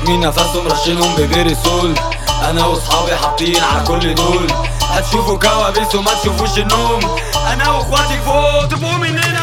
كاتمين نفسهم رشينهم ببيرسول انا واصحابي حاطين على كل دول هتشوفوا كوابيس وما تشوفوش النوم انا واخواتي فوق تبقوا مننا